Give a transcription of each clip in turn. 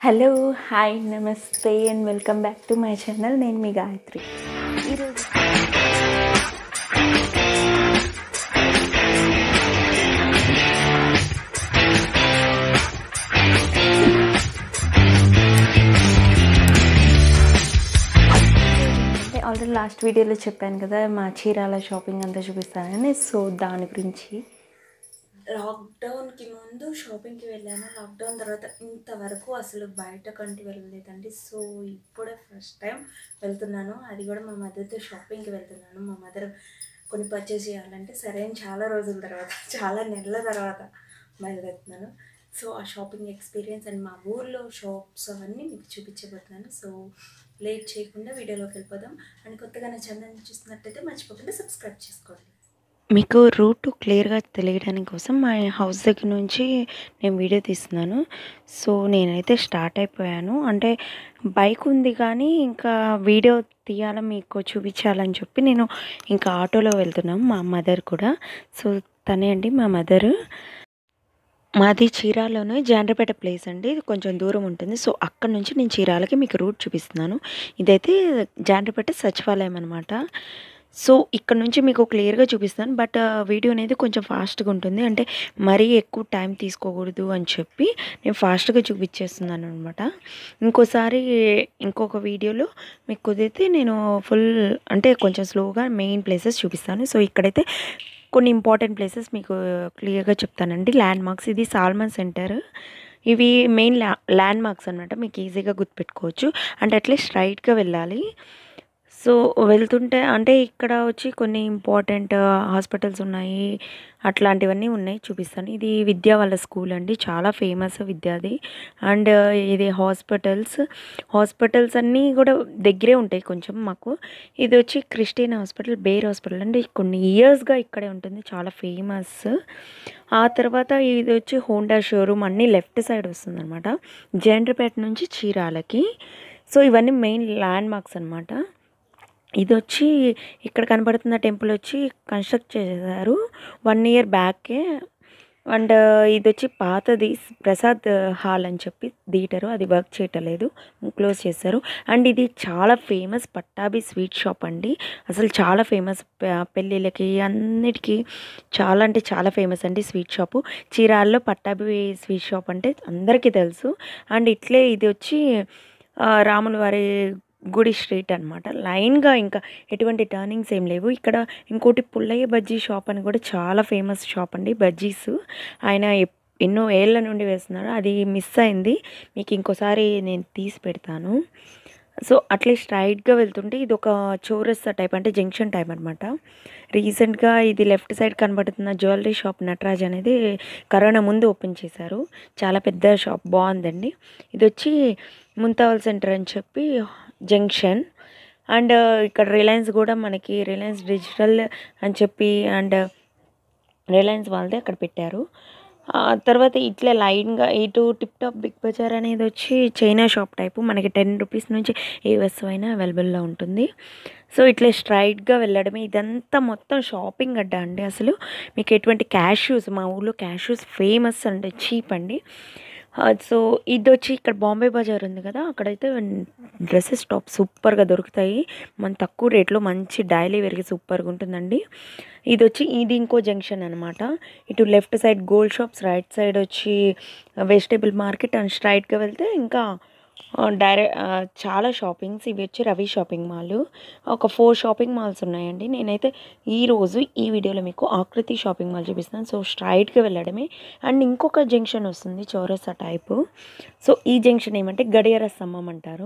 hello hi నమస్తే and welcome back to my channel నేను మీ గాయత్రి ఈరోజు అంటే ఆల్రెడీ లాస్ట్ వీడియోలో చెప్పాను కదా మా చీరాల షాపింగ్ అంతా చూపిస్తానని సో దాని గురించి లాక్డౌన్కి ముందు షాపింగ్కి వెళ్ళాను లాక్డౌన్ తర్వాత ఇంతవరకు అసలు బయట కంటి వెళ్ళలేదండి సో ఇప్పుడే ఫస్ట్ టైం వెళ్తున్నాను అది కూడా మా మదర్తో షాపింగ్కి వెళ్తున్నాను మా మదర్ కొన్ని పర్చేస్ చేయాలంటే సరే అని చాలా రోజుల తర్వాత చాలా నెలల తర్వాత బయలుదేరుతున్నాను సో ఆ షాపింగ్ ఎక్స్పీరియన్స్ అండ్ మా ఊర్లో షాప్స్ అవన్నీ మీకు చూపించబోతున్నాను సో లేట్ చేయకుండా వీడియోలోకి వెళ్ళిపోదాం అండ్ కొత్తగా నా ఛానల్ చూస్తున్నట్టయితే మర్చిపోకుండా సబ్స్క్రైబ్ చేసుకోండి మీకు రూట్ క్లియర్గా తెలియడానికి కోసం మా హౌస్ దగ్గర నుంచి నేను వీడియో తీస్తున్నాను సో నేనైతే స్టార్ట్ అయిపోయాను అంటే బైక్ ఉంది కానీ ఇంకా వీడియో తీయాలని మీకు చూపించాలని చెప్పి నేను ఇంకా ఆటోలో వెళ్తున్నాం మా మదర్ కూడా సో తనే అండి మా మదర్ మాది చీరాలోనే జాండ్రపేట ప్లేస్ అండి ఇది కొంచెం దూరం ఉంటుంది సో అక్కడ నుంచి నేను చీరాలకి మీకు రూట్ చూపిస్తున్నాను ఇదైతే జాండ్రపేట సచివాలయం అనమాట సో ఇక్కడ నుంచి మీకు క్లియర్గా చూపిస్తాను బట్ వీడియో అనేది కొంచెం ఫాస్ట్గా ఉంటుంది అంటే మరీ ఎక్కువ టైం తీసుకోకూడదు అని చెప్పి నేను ఫాస్ట్గా చూపించేస్తున్నాను అనమాట ఇంకోసారి ఇంకొక వీడియోలో మీకు కుదిరితే నేను ఫుల్ అంటే కొంచెం స్లోగా మెయిన్ ప్లేసెస్ చూపిస్తాను సో ఇక్కడైతే కొన్ని ఇంపార్టెంట్ ప్లేసెస్ మీకు క్లియర్గా చెప్తానండి ల్యాండ్ మార్క్స్ ఇది సాల్మన్ సెంటర్ ఇవి మెయిన్ ల్యా ల్యాండ్ మార్క్స్ అనమాట మీకు ఈజీగా గుర్తుపెట్టుకోవచ్చు అంటే అట్లీస్ట్ స్ట్రైట్గా వెళ్ళాలి సో వెళ్తుంటే అంటే ఇక్కడ వచ్చి కొన్ని ఇంపార్టెంట్ హాస్పిటల్స్ ఉన్నాయి అట్లాంటివన్నీ ఉన్నాయి చూపిస్తాను ఇది విద్యా వాళ్ళ స్కూల్ అండి చాలా ఫేమస్ విద్యాది అండ్ ఇది హాస్పిటల్స్ హాస్పిటల్స్ అన్నీ కూడా దగ్గరే ఉంటాయి కొంచెం మాకు ఇది వచ్చి క్రిస్టియన్ హాస్పిటల్ బేర్ హాస్పిటల్ అండి కొన్ని ఇయర్స్గా ఇక్కడే ఉంటుంది చాలా ఫేమస్ ఆ తర్వాత ఇది వచ్చి హోండా షోరూమ్ అన్నీ లెఫ్ట్ సైడ్ వస్తుందన్నమాట జెండ్రపేట నుంచి చీరాలకి సో ఇవన్నీ మెయిన్ ల్యాండ్ మార్క్స్ అనమాట ఇది వచ్చి ఇక్కడ కనబడుతున్న టెంపుల్ వచ్చి కన్స్ట్రక్ట్ చేశారు వన్ ఇయర్ బ్యాకే అండ్ ఇది వచ్చి పాతది ప్రసాద్ హాల్ అని చెప్పి థియేటరు అది వర్క్ చేయటలేదు క్లోజ్ చేశారు అండ్ ఇది చాలా ఫేమస్ పట్టాభి స్వీట్ షాప్ అండి అసలు చాలా ఫేమస్ పెళ్ళిళ్ళకి అన్నిటికీ చాలా అంటే చాలా ఫేమస్ అండి స్వీట్ షాపు చీరాల్లో పట్టాభి స్వీట్ షాప్ అంటే అందరికీ తెలుసు అండ్ ఇట్లే ఇది వచ్చి రాముల వారి గుడి స్ట్రీట్ అనమాట లైన్గా ఇంకా ఎటువంటి టర్నింగ్స్ ఏం లేవు ఇక్కడ ఇంకోటి పుల్లయ్య బజ్జీ షాప్ అని కూడా చాలా ఫేమస్ షాప్ అండి బజ్జీస్ ఆయన ఎన్నో ఏళ్ళ నుండి వేస్తున్నాడు అది మిస్ అయింది మీకు ఇంకోసారి నేను తీసి పెడతాను సో అట్లే స్ట్రైట్గా వెళ్తుంటే ఇది ఒక చౌరస్తా టైప్ అంటే జంక్షన్ టైప్ అనమాట రీసెంట్గా ఇది లెఫ్ట్ సైడ్ కనబడుతున్న జ్యువెలరీ షాప్ నటరాజ్ అనేది కరోనా ముందు ఓపెన్ చేశారు చాలా పెద్ద షాప్ బాగుందండి ఇది వచ్చి ముంతావల్ సెంటర్ అని చెప్పి జంక్షన్ అండ్ ఇక్కడ రిలయన్స్ కూడా మనకి రిలయన్స్ డిజిటల్ అని చెప్పి అండ్ రిలయన్స్ వాళ్ళదే అక్కడ పెట్టారు తర్వాత ఇట్లా లైన్గా ఇటు టిప్ టాప్ బిగ్ బజార్ అనేది వచ్చి చైనా షాప్ టైపు మనకి టెన్ రూపీస్ నుంచి ఏ వస్తువు అయినా అవైలబుల్లో ఉంటుంది సో ఇట్లా స్ట్రైట్గా వెళ్ళడమే ఇదంతా మొత్తం షాపింగ్ అడ్డా అండి అసలు మీకు ఎటువంటి క్యాష్యూస్ మా ఊళ్ళో క్యాష్యూస్ ఫేమస్ అండి చీప్ అండి సో ఇది వచ్చి ఇక్కడ బాంబే బజార్ ఉంది కదా అక్కడైతే డ్రెస్సెస్ టాప్ సూపర్గా దొరుకుతాయి మన తక్కువ రేట్లో మంచి డైలీ వేర్కి సూపర్గా ఉంటుందండి ఇది వచ్చి ఇది ఇంకో జంక్షన్ అనమాట ఇటు left side gold shops right side వచ్చి వెజిటేబుల్ మార్కెట్ అండ్ స్ట్రైట్గా వెళ్తే ఇంకా డైరెక్ట్ చాలా షాపింగ్స్ ఇవి వచ్చి రవి షాపింగ్ మాల్ ఒక ఫోర్ షాపింగ్ మాల్స్ ఉన్నాయండి నేనైతే ఈరోజు ఈ వీడియోలో మీకు ఆకృతి షాపింగ్ మాల్ చూపిస్తాను సో స్ట్రైట్గా వెళ్ళడమే అండ్ ఇంకొక జంక్షన్ వస్తుంది చౌరస్తా టైపు సో ఈ జంక్షన్ ఏమంటే గడియార స్తంభం అంటారు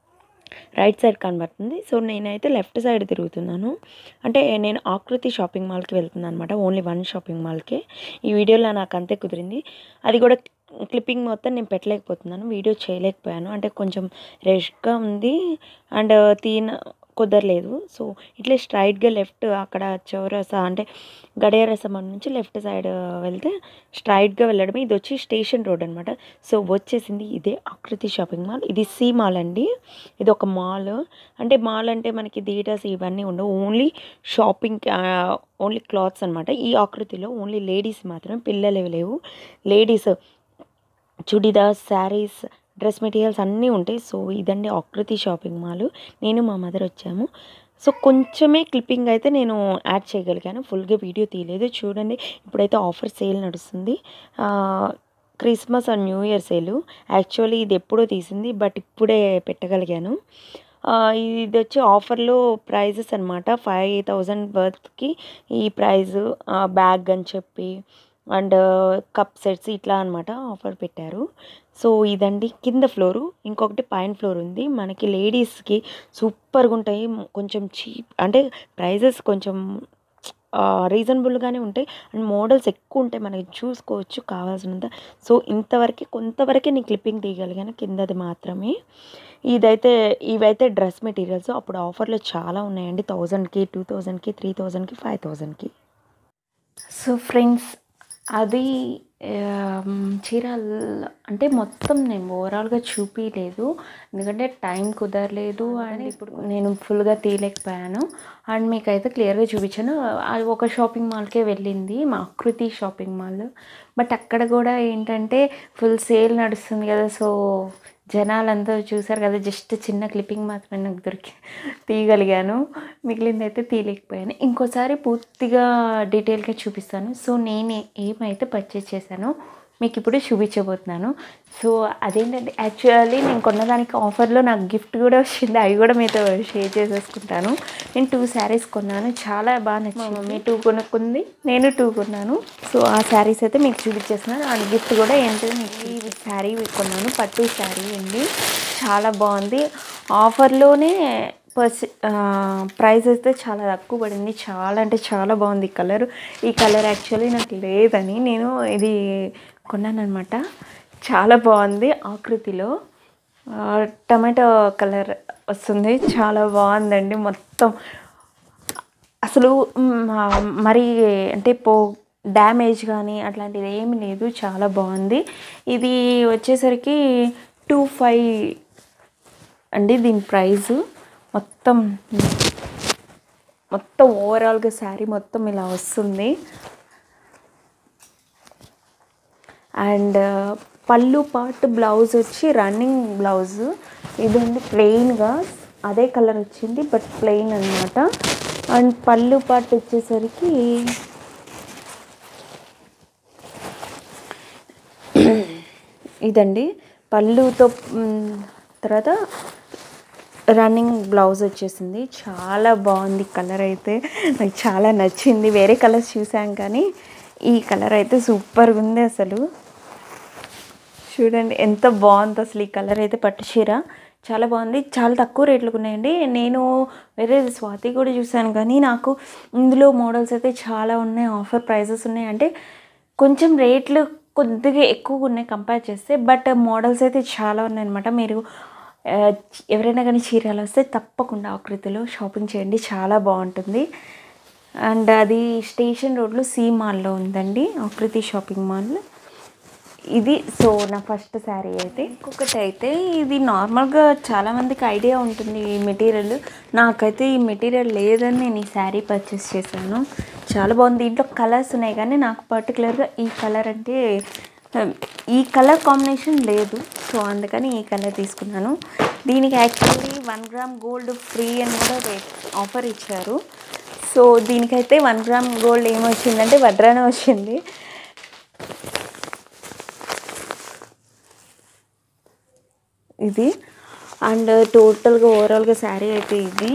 రైట్ సైడ్ కనబడుతుంది సో నేనైతే లెఫ్ట్ సైడ్ తిరుగుతున్నాను అంటే నేను ఆకృతి షాపింగ్ మాల్కి వెళ్తున్నాను అనమాట ఓన్లీ వన్ షాపింగ్ మాల్కే ఈ వీడియోలో నాకు అంతే కుదిరింది అది కూడా క్లిప్పింగ్ మొత్తం నేను పెట్టలేకపోతున్నాను వీడియో చేయలేకపోయాను అంటే కొంచెం రష్గా ఉంది అండ్ తీన కుదరలేదు సో ఇట్లా స్ట్రైట్గా లెఫ్ట్ అక్కడ చౌరసా అంటే గడియారసం నుంచి లెఫ్ట్ సైడ్ వెళ్తే స్ట్రైట్గా వెళ్ళడమే ఇది వచ్చి స్టేషన్ రోడ్ అనమాట సో వచ్చేసింది ఇదే ఆకృతి షాపింగ్ మాల్ ఇది సి మాల్ అండి ఇది ఒక మాల్ అంటే మాల్ అంటే మనకి థియేటర్స్ ఇవన్నీ ఉండవు ఓన్లీ షాపింగ్ ఓన్లీ క్లాత్స్ అనమాట ఈ ఆకృతిలో ఓన్లీ లేడీస్ మాత్రమే పిల్లలు లేవు ladies chudidars saris dress materials అన్నీ ఉంటాయి సో ఇదండి ఆకృతి షాపింగ్ మాల్ నేను మా మదర్ వచ్చాము సో కొంచెమే క్లిప్పింగ్ అయితే నేను యాడ్ చేయగలిగాను ఫుల్గా వీడియో తీయలేదు చూడండి ఇప్పుడైతే ఆఫర్ సేల్ నడుస్తుంది ఆ, Christmas and new year sale actually ఇది ఎప్పుడో తీసింది బట్ ఇప్పుడే పెట్టగలిగాను ఆ, ఇది వచ్చి ఆఫర్లో ప్రైజెస్ అనమాట ఫైవ్ థౌజండ్ వర్త్కి ఈ ప్రైజ్ బ్యాగ్ అని చెప్పి అండ్ కప్ సెట్స్ ఇట్లా అనమాట ఆఫర్ పెట్టారు సో ఇదండి కింద ఫ్లోరు ఇంకొకటి పైన ఫ్లోర్ ఉంది మనకి లేడీస్కి సూపర్గా ఉంటాయి కొంచెం చీప్ అంటే ప్రైజెస్ కొంచెం రీజనబుల్గానే ఉంటాయి అండ్ మోడల్స్ ఎక్కువ ఉంటాయి మనకి చూసుకోవచ్చు కావాల్సినంత సో ఇంతవరకు కొంతవరకే నేను క్లిప్పింగ్ తీయగలిగాను కిందది మాత్రమే ఇదైతే ఇవైతే డ్రెస్ మెటీరియల్స్ అప్పుడు ఆఫర్లో చాలా ఉన్నాయండి థౌజండ్కి టూ థౌజండ్కి త్రీ థౌజండ్కి ఫైవ్ థౌజండ్కి సో ఫ్రెండ్స్ అది ఆమ్, చీరలు అంటే మొత్తం నేను ఓవరాల్గా చూపించలేదు ఎందుకంటే టైం కుదరలేదు అండ్ ఇప్పుడు నేను ఫుల్గా తీయలేకపోయాను అండ్ మీకైతే క్లియర్గా చూపించాను అది ఒక షాపింగ్ మాల్కే వెళ్ళింది మా ఆకృతి షాపింగ్ మాల్ బట్ అక్కడ కూడా ఏంటంటే ఫుల్ సేల్ నడుస్తుంది కదా సో జనాలంతా చూసారు కదా జస్ట్ చిన్న క్లిప్పింగ్ మాత్రమే నాకు దొరికి తీయగలిగాను మిగిలింది అయితే తీయలేకపోయాను ఇంకోసారి పూర్తిగా డీటెయిల్గా చూపిస్తాను సో నేను ఏమైతే పర్చేస్ చేశానో మీకు ఇప్పుడు చూపించబోతున్నాను సో అదేంటంటే యాక్చువల్లీ నేను కొన్నదానికి ఆఫర్లో నాకు గిఫ్ట్ కూడా వచ్చింది అవి కూడా మీతో షేర్ చేసేసుకుంటాను నేను టూ శారీస్ కొన్నాను చాలా బాగా నచ్చింది మా మమ్మీ టూ కొనుక్కుంది నేను టూ కొన్నాను సో ఆ శారీస్ అయితే మీకు చూపించేస్తున్నాను అండ్ గిఫ్ట్ కూడా ఏంటో మీకు ఈ శారీ కొన్నాను పట్టు శారీ అండి చాలా బాగుంది ఆఫర్లోనే పర్స్ ప్రైస్ అయితే చాలా తక్కువ పడింది చాలా అంటే చాలా బాగుంది ఈ కలర్ ఈ కలర్ యాక్చువల్లీ నాకు లేదని నేను ఇది కొన్నాను అనమాట చాలా బాగుంది ఆకృతిలో ఆ, టమాటో కలర్ వస్తుంది చాలా బాగుందండి మొత్తం అసలు మ- మరి అంటే పో డ్యామేజ్ కానీ అట్లాంటిది ఏమి లేదు చాలా బాగుంది ఇది వచ్చేసరికి టూ ఫైవ్ అండి దీని ప్రైస్ మొత్తం మొత్తం ఓవరాల్గా శారీ మొత్తం ఇలా వస్తుంది అండ్ పళ్ళు పార్ట్ బ్లౌజ్ వచ్చి రన్నింగ్ బ్లౌజ్ ఇదండి ప్లెయిన్గా అదే కలర్ వచ్చింది బట్ ప్లెయిన్ అన్నమాట అండ్ పళ్ళు పార్ట్ వచ్చేసరికి ఇదండి పళ్ళుతో మ్, తర్వాత రన్నింగ్ బ్లౌజ్ వచ్చేసింది చాలా బాగుంది కలర్ అయితే నాకు చాలా నచ్చింది వేరే కలర్స్ చూసాం కానీ ఈ కలర్ అయితే సూపర్గా ఉంది అసలు చూడండి ఎంత బాగుంది అసలు ఈ కలర్ అయితే పట్టు చీర చాలా బాగుంది చాలా తక్కువ రేట్లకు ఉన్నాయండి నేను వేరే స్వాతి కూడా చూసాను కానీ నాకు ఇందులో మోడల్స్ అయితే చాలా ఉన్నాయి ఆఫర్ ప్రైజెస్ ఉన్నాయి అంటే కొంచెం రేట్లు కొద్దిగా ఎక్కువగా ఉన్నాయి కంపేర్ చేస్తే బట్ మోడల్స్ అయితే చాలా ఉన్నాయన్నమాట మీరు ఆ, ఎవరైనా కానీ చీరలు వస్తే తప్పకుండా ఆకృతిలో షాపింగ్ చేయండి చాలా బాగుంటుంది అండ్ అది స్టేషన్ రోడ్లో సి మాల్లో ఉందండి ఆకృతి షాపింగ్ మాల్ ఇది సో నా ఫస్ట్ శారీ అయితే ఇంకొకటి అయితే ఇది నార్మల్గా చాలామందికి ఐడియా ఉంటుంది ఈ మెటీరియల్ నాకైతే ఈ మెటీరియల్ లేదని నేను ఈ శారీ పర్చేస్ చేశాను చాలా బాగుంది దీంట్లో కలర్స్ ఉన్నాయి కానీ నాకు పర్టికులర్గా ఈ కలర్ అంటే ఆ, ఈ కలర్ కాంబినేషన్ లేదు సో అందుకని ఈ కలర్ తీసుకున్నాను దీనికి actually one gram gold free అని కూడా రేట్ ఆఫర్ ఇచ్చారు సో దీనికైతే వన్ గ్రామ్ గోల్డ్ ఏమొచ్చిందంటే వడ్రానే వచ్చింది ఇది అండ్ టోటల్గా ఓవరాల్గా శారీ అయితే ఇది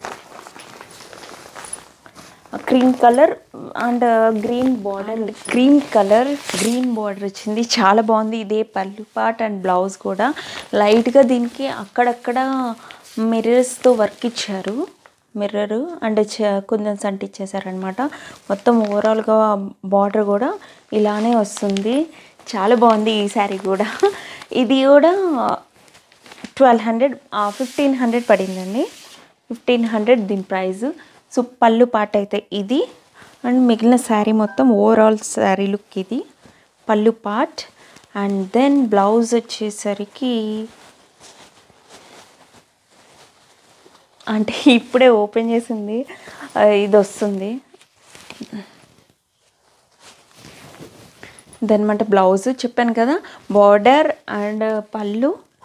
cream colour and green border cream colour green border వచ్చింది చాలా బాగుంది ఇదే పళ్ళు పాట్ అండ్ బ్లౌజ్ కూడా లైట్గా దీనికి అక్కడక్కడ మిర్రర్స్తో వర్క్ ఇచ్చారు మిర్రర్ అండ్ చ- కొంచెం సంటి ఇచ్చేసారనమాట మొత్తం ఓవరాల్గా బార్డర్ కూడా ఇలానే వస్తుంది చాలా బాగుంది ఈ శారీ కూడా ఇది కూడా ట్వెల్వ్ హండ్రెడ్ ఫిఫ్టీన్ హండ్రెడ్ పడిందండి ఫిఫ్టీన్ హండ్రెడ్ దీని ప్రైస్ సో పళ్ళు పాట అయితే ఇది అండ్ మిగిలిన శారీ మొత్తం ఓవరాల్ శారీ లుక్ ఇది పళ్ళు పార్ట్ అండ్ దెన్ బ్లౌజ్ వచ్చేసరికి అంటే ఇప్పుడే ఓపెన్ చేసింది ఆ, ఇది వస్తుంది దనమాట బ్లౌజ్ చెప్పాను కదా బార్డర్ అండ్ పళ్ళు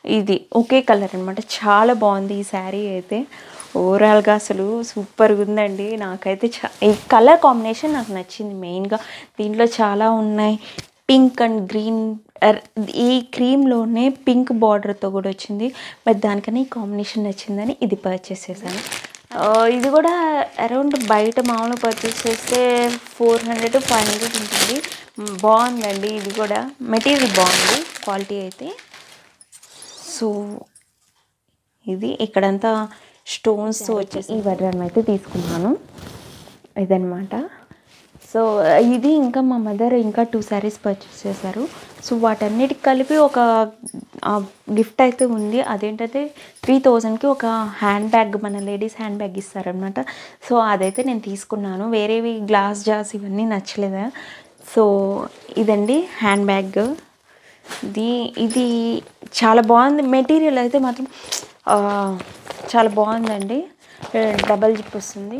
ఇది ఒకే కలర్ అనమాట చాలా బాగుంది ఈ శారీ అయితే ఓవరాల్గా అసలు సూపర్గా ఉందండి నాకైతే చా ఈ కలర్ కాంబినేషన్ నాకు నచ్చింది మెయిన్గా దీంట్లో చాలా ఉన్నాయి పింక్ అండ్ గ్రీన్ ఈ క్రీమ్లోనే పింక్ బార్డర్తో కూడా వచ్చింది బట్ దానికన్నా ఈ కాంబినేషన్ నచ్చిందని ఇది పర్చేస్ చేశాను ఆ, ఇది కూడా అరౌండ్ బయట మామూలుగా పర్చేస్ చేస్తే ఫోర్ హండ్రెడ్ ఫైవ్ హండ్రెడ్ ఉంటుంది మ్, బాగుందండి ఇది కూడా మెటీరియల్ బాగుంది క్వాలిటీ అయితే సో ఇది ఇక్కడంతా స్టోన్స్తో వచ్చేసి ఈ వడ్రాన్ని అయితే తీసుకున్నాను ఇదనమాట సో ఇది ఇంకా మా మదర్ ఇంకా టూ శారీస్ పర్చేస్ చేశారు సో వాటన్నిటికి కలిపి ఒక గిఫ్ట్ అయితే ఉంది అదేంటంటే త్రీ థౌజండ్కి ఒక హ్యాండ్ బ్యాగ్ మన లేడీస్ హ్యాండ్ బ్యాగ్ ఇస్తారనమాట సో అదైతే నేను తీసుకున్నాను వేరేవి గ్లాస్ జార్స్ ఇవన్నీ నచ్చలేదా సో ఇదండి హ్యాండ్ బ్యాగ్ ఇది ఇది చాలా బాగుంది మెటీరియల్ అయితే మాత్రం ఆ, చాలా బాగుందండి డబల్ జిప్ వస్తుంది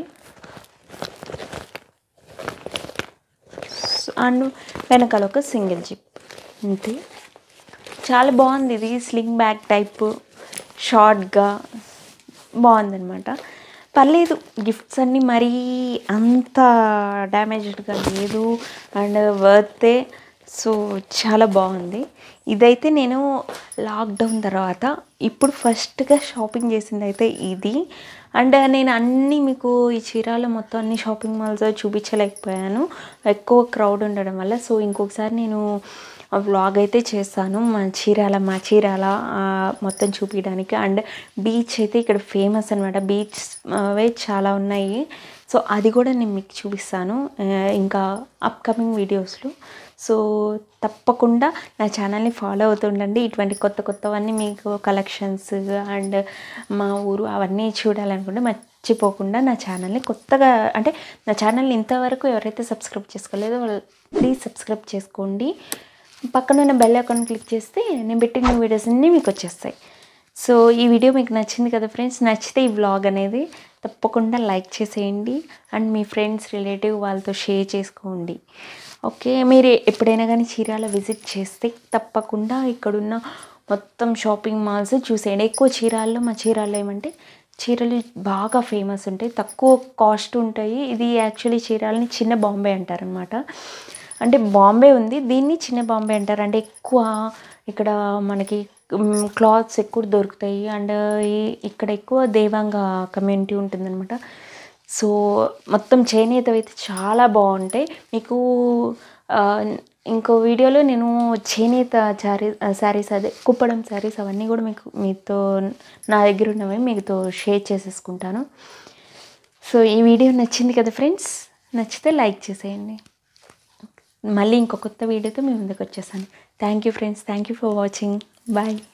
అండ్ వెనకాల ఒక సింగిల్ జిప్ అంతే చాలా బాగుంది ఇది స్లింగ్ బ్యాగ్ టైప్ షార్ట్గా బాగుందనమాట పర్లేదు గిఫ్ట్స్ అన్నీ మరీ అంత డ్యామేజ్డ్గా లేదు అండ్ వర్తే సో చాలా బాగుంది ఇదైతే నేను లాక్డౌన్ తర్వాత ఇప్పుడు ఫస్ట్గా షాపింగ్ చేసింది అయితే ఇది అండ్ నేను అన్నీ మీకు ఈ చీరాల మొత్తం అన్ని షాపింగ్ మాల్స్ చూపించలేకపోయాను ఎక్కువ క్రౌడ్ ఉండడం వల్ల సో ఇంకొకసారి నేను వ్లాగ్ అయితే చేస్తాను మా చీరాల మా చీరాల ఆ, మొత్తం చూపించడానికి అండ్ బీచ్ అయితే ఇక్కడ ఫేమస్ అనమాట బీచ్ అవే చాలా ఉన్నాయి సో అది కూడా నేను మీకు చూపిస్తాను ఆ, ఇంకా అప్కమింగ్ వీడియోస్లో సో తప్పకుండా నా ఛానల్ని ఫాలో అవుతుండండి ఇటువంటి కొత్త కొత్తవన్నీ మీకు కలెక్షన్స్ అండ్ మా ఊరు అవన్నీ చూడాలనుకుంటే మర్చిపోకుండా నా ఛానల్ని కొత్తగా అంటే నా ఛానల్ని ఇంతవరకు ఎవరైతే సబ్స్క్రైబ్ చేసుకోలేదో వాళ్ళు ప్లీజ్ సబ్స్క్రైబ్ చేసుకోండి పక్కన ఉన్న బెల్ ఐకాన్ క్లిక్ చేస్తే నేను పెట్టిన వీడియోస్ అన్నీ మీకు వచ్చేస్తాయి సో ఈ వీడియో మీకు నచ్చింది కదా ఫ్రెండ్స్ నచ్చితే ఈ వ్లాగ్ అనేది తప్పకుండా లైక్ చేసేయండి అండ్ మీ ఫ్రెండ్స్ రిలేటివ్ వాళ్ళతో షేర్ చేసుకోండి ఓకే మీరు ఎప్పుడైనా కానీ చీరాల విజిట్ చేస్తే తప్పకుండా ఇక్కడున్న మొత్తం షాపింగ్ మాల్స్ చూసేయండి ఎక్కువ చీరాల్లో మా చీరాల్లో ఏమంటే చీరలు బాగా ఫేమస్ ఉంటాయి తక్కువ కాస్ట్ ఉంటాయి ఇది యాక్చువల్లీ చీరాలని చిన్న బాంబే అంటారనమాట అంటే బాంబే ఉంది దీన్ని చిన్న బాంబే అంటారు అంటే ఎక్కువ ఇక్కడ మనకి క్లాత్స్ ఎక్కువ దొరుకుతాయి అండ్ ఈ- ఇక్కడ ఎక్కువ దేవాంగ కమ్యూనిటీ ఉంటుందన్నమాట సో మొత్తం చేనేత అయితే చాలా బాగుంటాయి మీకు ఆ, ఇంకో వీడియోలో నేను చేనేత శారీ శారీస్ అదే కుప్పడం శారీస్ అవన్నీ కూడా మీకు మీతో నా దగ్గర ఉన్నవి మీతో షేర్ చేసేసుకుంటాను సో ఈ వీడియో నచ్చింది కదా ఫ్రెండ్స్ నచ్చితే లైక్ చేసేయండి మళ్ళీ ఇంకో కొత్త వీడియోతో మీ ముందుకు వచ్చేసాను thank you friends thank you for watching bye